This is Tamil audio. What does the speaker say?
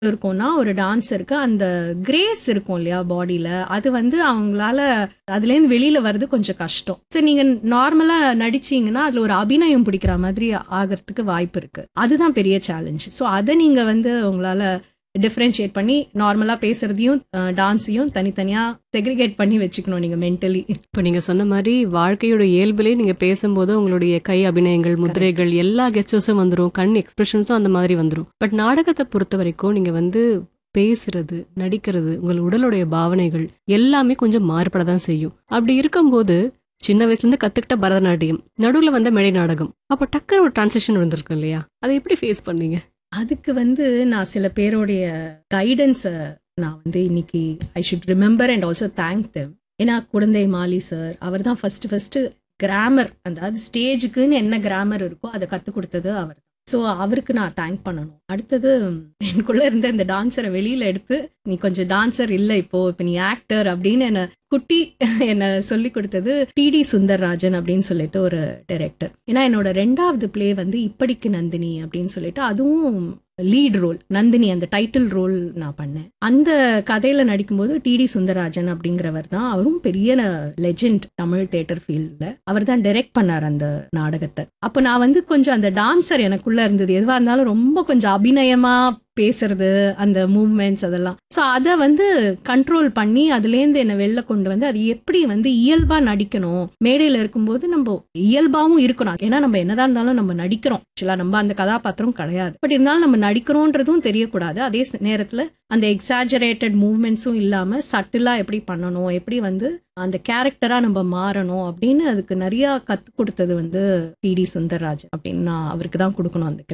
இருக்கும்னா ஒரு டான்ஸருக்கு அந்த கிரேஸ் இருக்கும் இல்லையா பாடியில அது வந்து அவங்களால அதுலேருந்து வெளியில வர்றது கொஞ்சம் கஷ்டம் சரி நீங்க நார்மலா நடிச்சீங்கன்னா அதுல ஒரு அபிநயம் பிடிக்கிற மாதிரி ஆகிறதுக்கு வாய்ப்பு இருக்கு அதுதான் பெரிய சேலஞ்ச் ஸோ அதை நீங்க வந்து உங்களால டிஃப்ரென்ஷியேட் பண்ணி நார்மலா பேசுறதையும் டான்ஸையும் தனித்தனியா செக்ரிகேட் பண்ணி வச்சுக்கணும் நீங்க மென்டலி இப்போ நீங்க சொன்ன மாதிரி வாழ்க்கையோட இயல்பிலே நீங்க பேசும்போது உங்களுடைய கை அபிநயங்கள் முதிரைகள் எல்லா கெஸ்டர்ஸும் வந்துரும் கண் எக்ஸ்பிரஷன்ஸும் அந்த மாதிரி வந்துரும் பட் நாடகத்தை பொறுத்த வரைக்கும் நீங்க வந்து பேசுறது நடிக்கிறது உங்கள் உடலுடைய பாவனைகள் எல்லாமே கொஞ்சம் மாறுபட தான் செய்யும் அப்படி இருக்கும்போது சின்ன வயசுல இருந்து கத்துக்கிட்ட பரதநாட்டியம் நடுவுல வந்த மேடை நாடகம் அப்போ டக்குனு ஒரு டிரான்சிஷன் வந்திருக்கு இல்லையா அதை எப்படி ஃபேஸ் பண்ணீங்க அதுக்கு வந்து நான் சில பேருடைய கைடன்ஸை நான் வந்து இன்னைக்கு I should remember and also thank them ஏன்னா குழந்தை மாலி சார் அவர் தான் ஃபர்ஸ்ட் ஃபர்ஸ்ட் கிராமர் அதாவது ஸ்டேஜுக்குன்னு என்ன கிராமர் இருக்கோ அதை கற்றுக் கொடுத்தது அவர் ஸோ அவருக்கு நான் தேங்க் பண்ணணும் அடுத்தது எனக்குள்ள இருந்த இந்த டான்ஸரை வெளியில எடுத்து நீ கொஞ்சம் டான்சர் இல்லை இப்போ இப்போ நீ ஆக்டர் அப்படின்னு என்ன குட்டி என்னை சொல்லி கொடுத்தது டிடி சுந்தர்ராஜன் அப்படின்னு சொல்லிட்டு ஒரு டைரக்டர் ஏன்னா என்னோட ரெண்டாவது ப்ளே வந்து இப்படிக்கு நந்தினி அப்படின்னு சொல்லிட்டு அதுவும் லீட் ரோல் நந்தினி அந்த டைட்டில் ரோல் நான் பண்ணேன் அந்த கதையில நடிக்கும்போது டிடி சுந்தரராஜன் அப்படிங்கிறவர் தான் அவரும் பெரிய லெஜெண்ட் தமிழ் தேட்டர் ஃபீல்ட்ல அவர் தான் டைரக்ட் பண்ணார் அந்த நாடகத்தை அப்போ நான் வந்து கொஞ்சம் அந்த டான்சர் எனக்குள்ள இருந்தது எதுவா இருந்தாலும் ரொம்ப கொஞ்சம் அபிநயமா பேசுறது அந்த மூவ்மெண்ட்ஸ் அதெல்லாம் ஸோ அதை வந்து கண்ட்ரோல் பண்ணி அதுலேருந்து என்னை வெளில கொண்டு வந்து அது எப்படி வந்து இயல்பா நடிக்கணும் மேடையில் இருக்கும்போது நம்ம இயல்பாவும் இருக்கணும் ஏன்னா நம்ம என்னதான் இருந்தாலும் நம்ம நடிக்கிறோம் ஆக்சுவலாக நம்ம அந்த கதாபாத்திரம் கிடையாது பட் இருந்தாலும் நம்ம நடிக்கிறோன்றதும் தெரியக்கூடாது அதே ச- நேரத்துல அந்த எக்ஸாஜரேட்டட் மூவ்மெண்ட்ஸும் இல்லாம சட்டிலா எப்படி பண்ணணும் எப்படி வந்து அந்த கேரக்டரா நம்ம மாறணும் அப்படின்னு அதுக்கு நிறைய கத்து கொடுத்தது வந்து டிடி சுந்தர்ராஜ் அப்படின்னு நான் அவருக்கு தான் கொடுக்கணும் அந்த